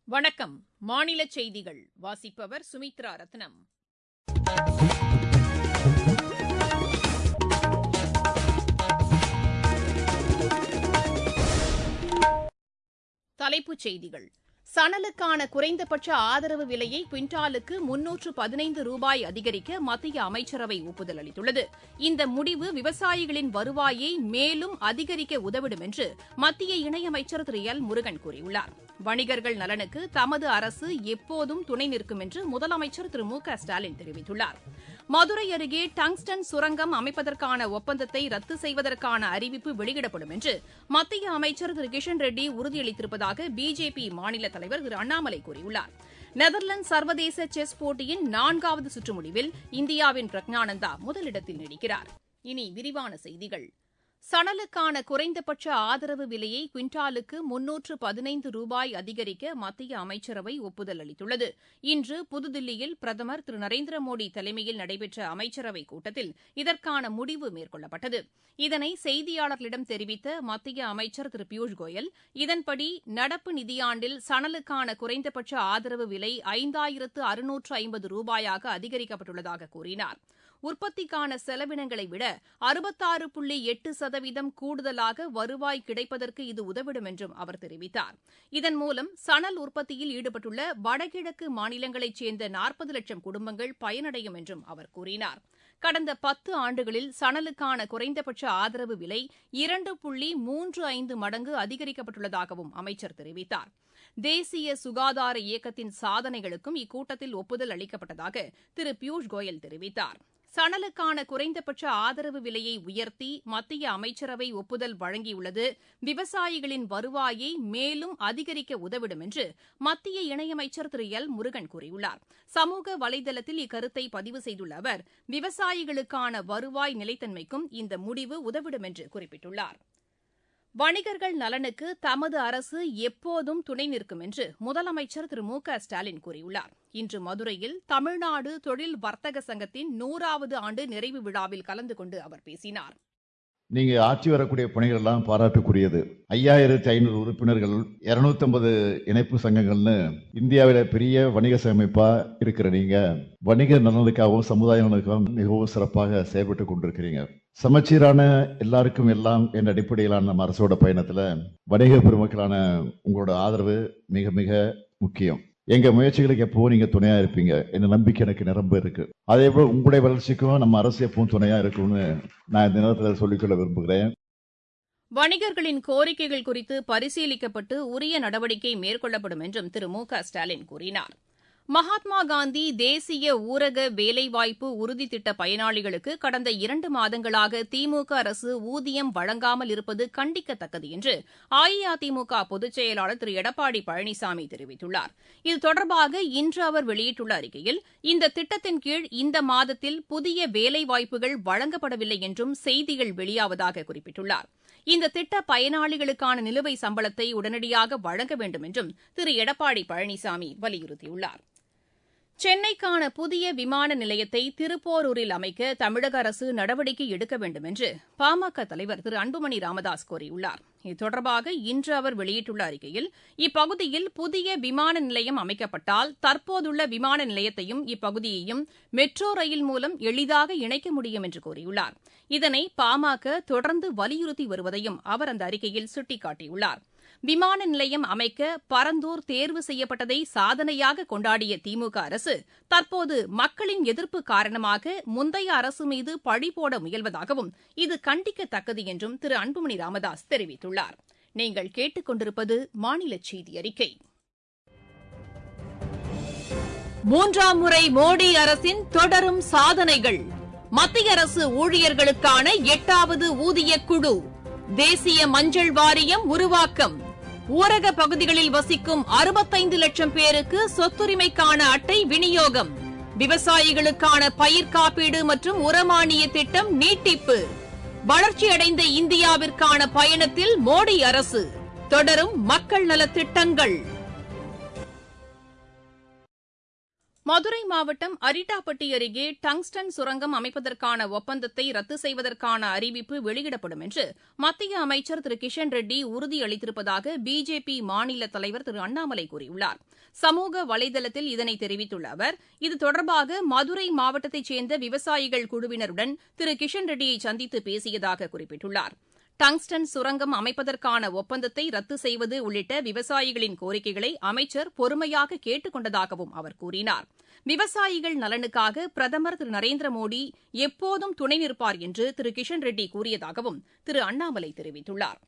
வணக்கம் மாநில செய்திகள் வாசிப்பவர் சுமித்ரா ரத்னம் தலைப்புச் செய்திகள் சணலுக்கான குறைந்தபட்ச ஆதரவு விலையை குவிண்டாலுக்கு முன்னூற்று பதினைந்து ரூபாய் அதிகரிக்க மத்திய அமைச்சரவை ஒப்புதல் அளித்துள்ளது இந்த முடிவு விவசாயிகளின் வருவாயை மேலும் அதிகரிக்க உதவிடும் என்று மத்திய இணையமைச்சர் திரு எல் முருகன் கூறியுள்ளார் வணிகர்கள் நலனுக்கு தமது அரசு எப்போதும் துணை நிற்கும் என்று முதலமைச்சர் திரு மு க ஸ்டாலின் தெரிவித்துள்ளார் மதுரை அருகே டங்ஸ்டன் சுரங்கம் அமைப்பதற்கான ஒப்பந்தத்தை ரத்து செய்வதற்கான அறிவிப்பு வெளியிடப்படும் என்று மத்திய அமைச்சர் திரு கிஷன் ரெட்டி உறுதியளித்திருப்பதாக பிஜேபி மாநில தலைவர் திரு அண்ணாமலை கூறியுள்ளார் நெதர்லாந்து சர்வதேச செஸ் போட்டியின் நான்காவது சுற்று முடிவில் இந்தியாவின் பிரக்ஞானந்தா முதலிடத்தில் நீடிக்கிறார் இனி விரிவான செய்திகள் சணலுக்கான குறைந்தபட்ச ஆதரவு விலையை குவிண்டாலுக்கு முன்னூற்று பதினைந்து ரூபாய் அதிகரிக்க மத்திய அமைச்சரவை ஒப்புதல் அளித்துள்ளது இன்று புதுதில்லியில் பிரதமர் திரு நரேந்திர மோடி தலைமையில் நடைபெற்ற அமைச்சரவைக் கூட்டத்தில் இதற்கான முடிவு மேற்கொள்ளப்பட்டது இதனை செய்தியாளர்களிடம் தெரிவித்த மத்திய அமைச்சர் திரு பியூஷ் கோயல் இதன்படி நடப்பு நிதியாண்டில் சணலுக்கான குறைந்தபட்ச ஆதரவு விலை ஐந்தாயிரத்து அறுநூற்று ஐம்பது ரூபாயாக அதிகரிக்கப்பட்டுள்ளதாக கூறினார் உற்பத்திக்கான செலவினங்களை விட அறுபத்தாறு புள்ளி எட்டு சதவீதம் கூடுதலாக வருவாய் கிடைப்பதற்கு இது உதவிடும் என்றும் அவர் தெரிவித்தார் இதன் மூலம் சணல் உற்பத்தியில் ஈடுபட்டுள்ள வடகிழக்கு மாநிலங்களைச் சேர்ந்த நாற்பது லட்சம் குடும்பங்கள் பயனடையும் என்றும் அவர் கூறினார் கடந்த பத்து ஆண்டுகளில் சணலுக்கான குறைந்தபட்ச ஆதரவு விலை இரண்டு புள்ளி மூன்று ஐந்து மடங்கு அதிகரிக்கப்பட்டுள்ளதாகவும் அமைச்சர் தெரிவித்தார் தேசிய சுகாதார இயக்கத்தின் சாதனைகளுக்கும் இக்கூட்டத்தில் ஒப்புதல் அளிக்கப்பட்டதாக திரு பியூஷ் கோயல் தெரிவித்தார் சணலுக்கான குறைந்தபட்ச ஆதரவு விலையை உயர்த்தி மத்திய அமைச்சரவை ஒப்புதல் வழங்கியுள்ளது விவசாயிகளின் வருவாயை மேலும் அதிகரிக்க உதவிடும் என்று மத்திய இணையமைச்சர் திரு எல் முருகன் கூறியுள்ளார் சமூக வலைதளத்தில் இக்கருத்தை பதிவு செய்துள்ள அவர் விவசாயிகளுக்கான வருவாய் நிலைத்தன்மைக்கும் இந்த முடிவு உதவிடும் என்று குறிப்பிட்டுள்ளார் வணிகர்கள் நலனுக்கு தமது அரசு எப்போதும் துணை நிற்கும் என்று முதலமைச்சர் திரு மு க ஸ்டாலின் கூறியுள்ளார் இன்று மதுரையில் தமிழ்நாடு தொழில் வர்த்தக சங்கத்தின் நூறாவது ஆண்டு நிறைவு விழாவில் கலந்து கொண்டு அவர் பேசினார் நீங்க ஆட்சி வரக்கூடிய பணிகள் எல்லாம் பாராட்டுக்குரியது ஐயாயிரத்தி ஐநூறு உறுப்பினர்கள் இருநூத்தி ஐம்பது இணைப்பு சங்கங்கள்னு இந்தியாவில பெரிய வணிக சமைப்பா இருக்கிற நீங்க வணிக நலனுக்காகவும் சமுதாய நலனுக்காகவும் மிகவும் சிறப்பாக செயல்பட்டு கொண்டிருக்கிறீங்க சமச்சீரான எல்லாருக்கும் எல்லாம் என்ற அடிப்படையிலான நம்ம அரசோட பயணத்துல வணிக பெருமக்களான உங்களோட ஆதரவு மிக மிக முக்கியம் எங்க முயற்சிகளுக்கு எப்பவும் நீங்க துணையா இருப்பீங்க என்ற நம்பிக்கை எனக்கு நிரம்ப இருக்கு அதே போல உங்களுடைய வளர்ச்சிக்கும் நம்ம அரசு எப்பவும் துணையா இருக்கும்னு நான் இந்த நேரத்தில் சொல்லிக்கொள்ள விரும்புகிறேன் வணிகர்களின் கோரிக்கைகள் குறித்து பரிசீலிக்கப்பட்டு உரிய நடவடிக்கை மேற்கொள்ளப்படும் என்றும் திரு மு க ஸ்டாலின் கூறினார் மகாத்மா காந்தி தேசிய ஊரக வேலைவாய்ப்பு உறுதி திட்ட பயனாளிகளுக்கு கடந்த இரண்டு மாதங்களாக திமுக அரசு ஊதியம் வழங்காமல் இருப்பது கண்டிக்கத்தக்கது என்று அஇஅதிமுக பொதுச் செயலாளர் திரு எடப்பாடி பழனிசாமி தெரிவித்துள்ளார் இது தொடர்பாக இன்று அவர் வெளியிட்டுள்ள அறிக்கையில் இந்த திட்டத்தின் கீழ் இந்த மாதத்தில் புதிய வேலைவாய்ப்புகள் வழங்கப்படவில்லை என்றும் செய்திகள் வெளியாவதாக குறிப்பிட்டுள்ளார் இந்த திட்ட பயனாளிகளுக்கான நிலுவை சம்பளத்தை உடனடியாக வழங்க வேண்டும் என்றும் திரு எடப்பாடி பழனிசாமி வலியுறுத்தியுள்ளார் சென்னைக்கான புதிய விமான நிலையத்தை திருப்போரூரில் அமைக்க தமிழக அரசு நடவடிக்கை எடுக்க வேண்டும் என்று பாமக தலைவர் திரு அன்புமணி ராமதாஸ் கோரியுள்ளார் இது தொடர்பாக இன்று அவர் வெளியிட்டுள்ள அறிக்கையில் இப்பகுதியில் புதிய விமான நிலையம் அமைக்கப்பட்டால் தற்போதுள்ள விமான நிலையத்தையும் இப்பகுதியையும் மெட்ரோ ரயில் மூலம் எளிதாக இணைக்க முடியும் என்று கூறியுள்ளார் இதனை பாமக தொடர்ந்து வலியுறுத்தி வருவதையும் அவர் அந்த அறிக்கையில் சுட்டிக்காட்டியுள்ளார் விமான நிலையம் அமைக்க பரந்தூர் தேர்வு செய்யப்பட்டதை சாதனையாக கொண்டாடிய திமுக அரசு தற்போது மக்களின் எதிர்ப்பு காரணமாக முந்தைய அரசு மீது பழி போட முயல்வதாகவும் இது கண்டிக்கத்தக்கது என்றும் திரு அன்புமணி ராமதாஸ் தெரிவித்துள்ளார் நீங்கள் கேட்டுக்கொண்டிருப்பது மாநில செய்தி அறிக்கை மூன்றாம் முறை மோடி அரசின் தொடரும் சாதனைகள் மத்திய அரசு ஊழியர்களுக்கான எட்டாவது ஊதிய குழு தேசிய மஞ்சள் வாரியம் உருவாக்கம் ஊரக பகுதிகளில் வசிக்கும் அறுபத்தைந்து லட்சம் பேருக்கு சொத்துரிமைக்கான அட்டை விநியோகம் விவசாயிகளுக்கான பயிர் காப்பீடு மற்றும் உரமானிய திட்டம் நீட்டிப்பு வளர்ச்சியடைந்த இந்தியாவிற்கான பயணத்தில் மோடி அரசு தொடரும் மக்கள் நலத்திட்டங்கள் மதுரை மாவட்டம் அரிட்டாப்பட்டி அருகே டங்ஸ்டன் சுரங்கம் அமைப்பதற்கான ஒப்பந்தத்தை ரத்து செய்வதற்கான அறிவிப்பு வெளியிடப்படும் என்று மத்திய அமைச்சர் திரு கிஷன் ரெட்டி உறுதியளித்திருப்பதாக பிஜேபி மாநில தலைவர் திரு அண்ணாமலை கூறியுள்ளார் சமூக வலைதளத்தில் இதனை தெரிவித்துள்ள அவர் இது தொடர்பாக மதுரை மாவட்டத்தைச் சேர்ந்த விவசாயிகள் குழுவினருடன் திரு கிஷன் ரெட்டியை சந்தித்து பேசியதாக குறிப்பிட்டுள்ளார் டங்ஸ்டன் சுரங்கம் அமைப்பதற்கான ஒப்பந்தத்தை ரத்து செய்வது உள்ளிட்ட விவசாயிகளின் கோரிக்கைகளை அமைச்சர் பொறுமையாக கேட்டுக் கொண்டதாகவும் அவர் கூறினார் விவசாயிகள் நலனுக்காக பிரதமர் திரு நரேந்திர மோடி எப்போதும் துணை நிற்பார் என்று திரு கிஷன் ரெட்டி கூறியதாகவும் திரு அண்ணாமலை தெரிவித்துள்ளார்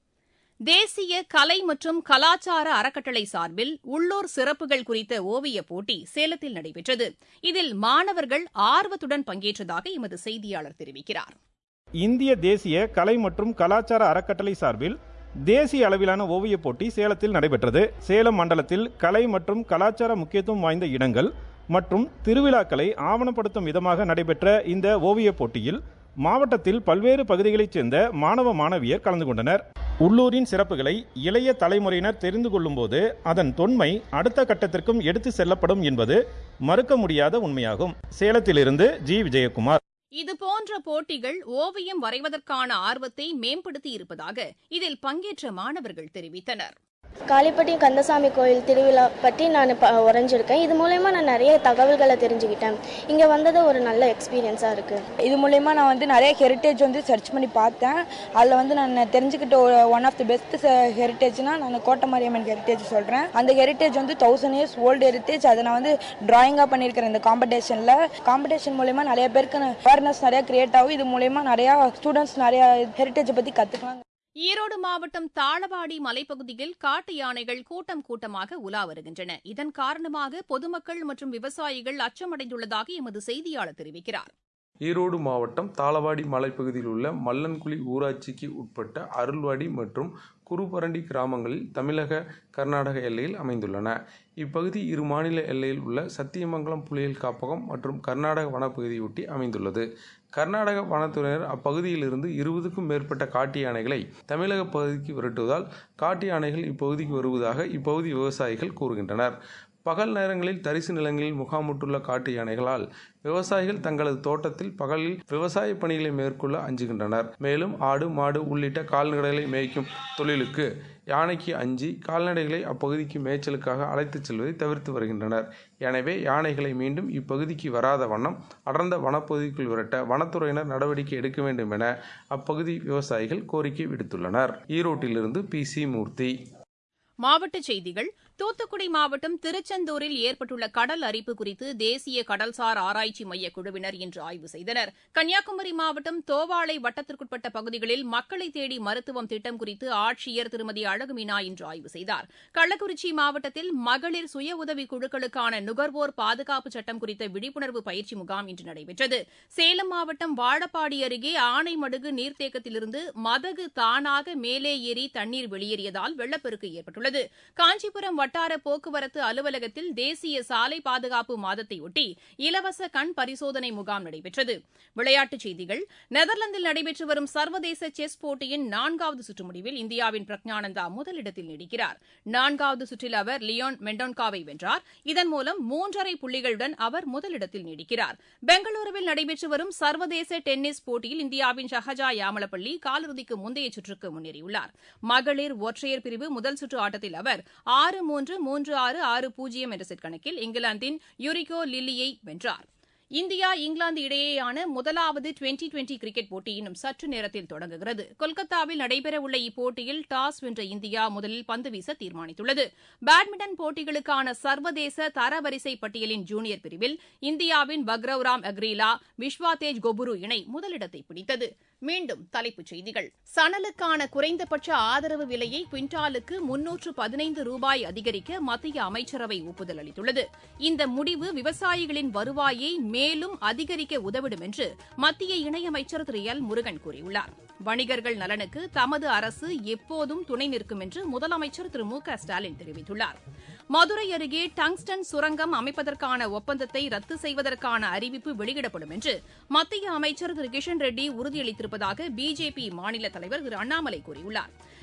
தேசிய கலை மற்றும் கலாச்சார அறக்கட்டளை சார்பில் உள்ளூர் சிறப்புகள் குறித்த ஓவியப் போட்டி சேலத்தில் நடைபெற்றது இதில் மாணவர்கள் ஆர்வத்துடன் பங்கேற்றதாக எமது செய்தியாளர் தெரிவிக்கிறார் இந்திய தேசிய கலை மற்றும் கலாச்சார அறக்கட்டளை சார்பில் தேசிய அளவிலான ஓவியப் போட்டி சேலத்தில் நடைபெற்றது சேலம் மண்டலத்தில் கலை மற்றும் கலாச்சார முக்கியத்துவம் வாய்ந்த இடங்கள் மற்றும் திருவிழாக்களை ஆவணப்படுத்தும் விதமாக நடைபெற்ற இந்த ஓவியப் போட்டியில் மாவட்டத்தில் பல்வேறு பகுதிகளைச் சேர்ந்த மாணவ மாணவியர் கலந்து கொண்டனர் உள்ளூரின் சிறப்புகளை இளைய தலைமுறையினர் தெரிந்து கொள்ளும்போது அதன் தொன்மை அடுத்த கட்டத்திற்கும் எடுத்து செல்லப்படும் என்பது மறுக்க முடியாத உண்மையாகும் சேலத்திலிருந்து ஜி விஜயகுமார் இதுபோன்ற போட்டிகள் ஓவியம் வரைவதற்கான ஆர்வத்தை மேம்படுத்தி இருப்பதாக இதில் பங்கேற்ற மாணவர்கள் தெரிவித்தனர் காளிப்பட்டி கந்தசாமி கோயில் திருவிழா பற்றி நான் ப உறைஞ்சிருக்கேன் இது மூலயமா நான் நிறைய தகவல்களை தெரிஞ்சுக்கிட்டேன் இங்கே வந்தது ஒரு நல்ல எக்ஸ்பீரியன்ஸாக இருக்குது இது மூலயமா நான் வந்து நிறைய ஹெரிட்டேஜ் வந்து சர்ச் பண்ணி பார்த்தேன் அதில் வந்து நான் தெரிஞ்சுக்கிட்ட ஒரு ஒன் ஆஃப் தி பெஸ்ட் ஹெரிட்டேஜ்னா நான் கோட்டமாரியம்மன் ஹெரிட்டேஜ் சொல்கிறேன் அந்த ஹெரிட்டேஜ் வந்து தௌசண்ட் இயர்ஸ் ஓல்டு ஹெரிட்டேஜ் அதை நான் வந்து டிராயிங்காக பண்ணியிருக்கிறேன் இந்த காம்படிஷனில் காம்படிஷன் மூலயமா நிறைய பேருக்கு அவேர்னஸ் நிறையா கிரியேட் ஆகும் இது மூலயமா நிறையா ஸ்டூடெண்ட்ஸ் நிறையா ஹெரிட்டேஜை பற்றி கற்றுக்கலாம் ஈரோடு மாவட்டம் தாளவாடி மலைப்பகுதியில் காட்டு யானைகள் கூட்டம் கூட்டமாக உலா வருகின்றன இதன் காரணமாக பொதுமக்கள் மற்றும் விவசாயிகள் அச்சமடைந்துள்ளதாக எமது செய்தியாளர் தெரிவிக்கிறார் ஈரோடு மாவட்டம் தாளவாடி மலைப்பகுதியில் உள்ள மல்லன்குழி ஊராட்சிக்கு உட்பட்ட அருள்வாடி மற்றும் குருபரண்டி கிராமங்களில் தமிழக கர்நாடக எல்லையில் அமைந்துள்ளன இப்பகுதி இரு மாநில எல்லையில் உள்ள சத்தியமங்கலம் புலிகள் காப்பகம் மற்றும் கர்நாடக வனப்பகுதியொட்டி அமைந்துள்ளது கர்நாடக வனத்துறையினர் அப்பகுதியிலிருந்து இருபதுக்கும் மேற்பட்ட காட்டு யானைகளை தமிழக பகுதிக்கு விரட்டுவதால் காட்டு யானைகள் இப்பகுதிக்கு வருவதாக இப்பகுதி விவசாயிகள் கூறுகின்றனர் பகல் நேரங்களில் தரிசு நிலங்களில் முகாமிட்டுள்ள காட்டு யானைகளால் விவசாயிகள் தங்களது தோட்டத்தில் பகலில் விவசாய பணிகளை மேற்கொள்ள அஞ்சுகின்றனர் மேலும் ஆடு மாடு உள்ளிட்ட கால்நடைகளை மேய்க்கும் தொழிலுக்கு யானைக்கு அஞ்சி கால்நடைகளை அப்பகுதிக்கு மேய்ச்சலுக்காக அழைத்துச் செல்வதை தவிர்த்து வருகின்றனர் எனவே யானைகளை மீண்டும் இப்பகுதிக்கு வராத வண்ணம் அடர்ந்த வனப்பகுதிக்குள் விரட்ட வனத்துறையினர் நடவடிக்கை எடுக்க வேண்டும் என அப்பகுதி விவசாயிகள் கோரிக்கை விடுத்துள்ளனர் ஈரோட்டிலிருந்து பி சி மூர்த்தி மாவட்டச் செய்திகள் தூத்துக்குடி மாவட்டம் திருச்செந்தூரில் ஏற்பட்டுள்ள கடல் அரிப்பு குறித்து தேசிய கடல்சார் ஆராய்ச்சி மைய குழுவினர் இன்று ஆய்வு செய்தனர் கன்னியாகுமரி மாவட்டம் தோவாளை வட்டத்திற்குட்பட்ட பகுதிகளில் மக்களை தேடி மருத்துவம் திட்டம் குறித்து ஆட்சியர் திருமதி அழகுமீனா இன்று ஆய்வு செய்தார் கள்ளக்குறிச்சி மாவட்டத்தில் மகளிர் சுய உதவி குழுக்களுக்கான நுகர்வோர் பாதுகாப்பு சட்டம் குறித்த விழிப்புணர்வு பயிற்சி முகாம் இன்று நடைபெற்றது சேலம் மாவட்டம் வாழப்பாடி அருகே ஆனைமடுகு நீர்த்தேக்கத்திலிருந்து மதகு தானாக மேலே ஏறி தண்ணீர் வெளியேறியதால் வெள்ளப்பெருக்கு ஏற்பட்டுள்ளது காஞ்சிபுரம் வட்டார போக்குவரத்து அலுவலகத்தில் தேசிய சாலை பாதுகாப்பு மாதத்தையொட்டி இலவச கண் பரிசோதனை முகாம் நடைபெற்றது விளையாட்டுச் செய்திகள் நெதர்லாந்தில் நடைபெற்று வரும் சர்வதேச செஸ் போட்டியின் நான்காவது சுற்று முடிவில் இந்தியாவின் பிரக்ஞானந்தா முதலிடத்தில் நீடிக்கிறார் நான்காவது சுற்றில் அவர் லியோன் மெண்டோன்காவை வென்றார் இதன் மூலம் மூன்றரை புள்ளிகளுடன் அவர் முதலிடத்தில் நீடிக்கிறார் பெங்களூருவில் நடைபெற்று வரும் சர்வதேச டென்னிஸ் போட்டியில் இந்தியாவின் ஷஹஜா யாமலப்பள்ளி காலிறுதிக்கு முந்தைய சுற்றுக்கு முன்னேறியுள்ளார் மகளிர் ஒற்றையர் பிரிவு முதல் சுற்று ஆட்டத்தில் அவர் ஆறு மூன்று மூன்று ஆறு ஆறு பூஜ்ஜியம் என்ற செட் கணக்கில் இங்கிலாந்தின் யூரிகோ லில்லியை வென்றார் இந்தியா இங்கிலாந்து இடையேயான முதலாவது டுவெண்டி டுவெண்டி கிரிக்கெட் போட்டி இன்னும் சற்று நேரத்தில் தொடங்குகிறது கொல்கத்தாவில் நடைபெறவுள்ள இப்போட்டியில் டாஸ் வென்ற இந்தியா முதலில் பந்து வீச தீர்மானித்துள்ளது பேட்மிண்டன் போட்டிகளுக்கான சர்வதேச தரவரிசை பட்டியலின் ஜூனியர் பிரிவில் இந்தியாவின் பக்ரவ்ராம் அக்ரீலா விஸ்வா தேஜ் கொபுரு இணை முதலிடத்தை பிடித்தது மீண்டும் தலைப்புச் செய்திகள் சணலுக்கான குறைந்தபட்ச ஆதரவு விலையை குவிண்டாலுக்கு முன்னூற்று பதினைந்து ரூபாய் அதிகரிக்க மத்திய அமைச்சரவை ஒப்புதல் அளித்துள்ளது இந்த முடிவு விவசாயிகளின் வருவாயை மேலும் அதிகரிக்க உதவிடும் என்று மத்திய இணையமைச்சர் திரு எல் முருகன் கூறியுள்ளார் வணிகர்கள் நலனுக்கு தமது அரசு எப்போதும் துணை நிற்கும் என்று முதலமைச்சர் திரு மு க ஸ்டாலின் தெரிவித்துள்ளார் மதுரை அருகே டங்ஸ்டன் சுரங்கம் அமைப்பதற்கான ஒப்பந்தத்தை ரத்து செய்வதற்கான அறிவிப்பு வெளியிடப்படும் என்று மத்திய அமைச்சர் திரு கிஷன் ரெட்டி உறுதியளித்திருப்பதாக பிஜேபி மாநில தலைவர் திரு அண்ணாமலை கூறியுள்ளார்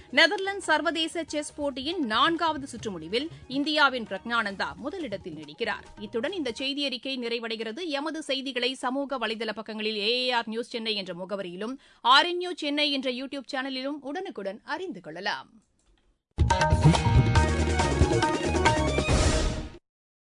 நெதர்லாந்து சர்வதேச செஸ் போட்டியின் நான்காவது சுற்று முடிவில் இந்தியாவின் பிரக்ஞானந்தா முதலிடத்தில் நீடிக்கிறார் இத்துடன் இந்த செய்தி அறிக்கை நிறைவடைகிறது எமது செய்திகளை சமூக வலைதள பக்கங்களில் ஏஏஆர் நியூஸ் சென்னை என்ற முகவரியிலும் ஆர்என்யூ சென்னை என்ற யூடியூப் சேனலிலும் உடனுக்குடன் அறிந்து கொள்ளலாம்